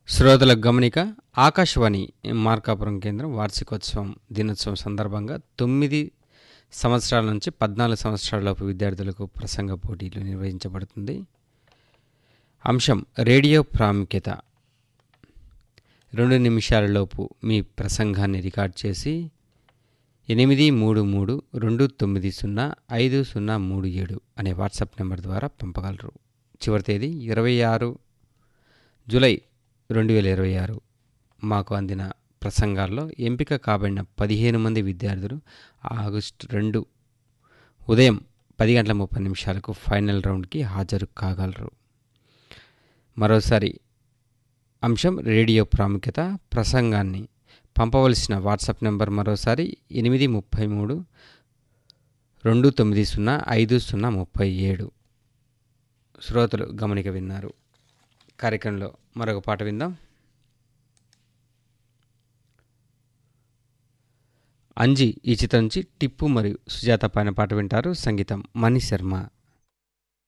శ్రోతలకు గమనిక ఆకాశవాణి మార్కాపురం కేంద్రం వార్షికోత్సవం దినోత్సవం సందర్భంగా తొమ్మిది సంవత్సరాల నుంచి పద్నాలుగు సంవత్సరాలలోపు విద్యార్థులకు ప్రసంగ పోటీలు నిర్వహించబడుతుంది అంశం రేడియో ప్రాముఖ్యత రెండు నిమిషాలలోపు మీ ప్రసంగాన్ని రికార్డ్ చేసి ఎనిమిది మూడు మూడు రెండు తొమ్మిది సున్నా ఐదు సున్నా మూడు ఏడు అనే వాట్సాప్ నెంబర్ ద్వారా పంపగలరు చివరి తేదీ ఇరవై ఆరు జూలై రెండు వేల ఇరవై ఆరు మాకు అందిన ప్రసంగాల్లో ఎంపిక కాబడిన పదిహేను మంది విద్యార్థులు ఆగస్టు రెండు ఉదయం పది గంటల ముప్పై నిమిషాలకు ఫైనల్ రౌండ్కి హాజరు కాగలరు మరోసారి అంశం రేడియో ప్రాముఖ్యత ప్రసంగాన్ని పంపవలసిన వాట్సాప్ నెంబర్ మరోసారి ఎనిమిది ముప్పై మూడు రెండు తొమ్మిది సున్నా ఐదు సున్నా ముప్పై ఏడు శ్రోతలు గమనిక విన్నారు కార్యక్రమంలో మరొక పాట విందాం అంజి ఈ చిత్రం నుంచి టిప్పు మరియు సుజాత పైన పాట వింటారు సంగీతం మణి శర్మ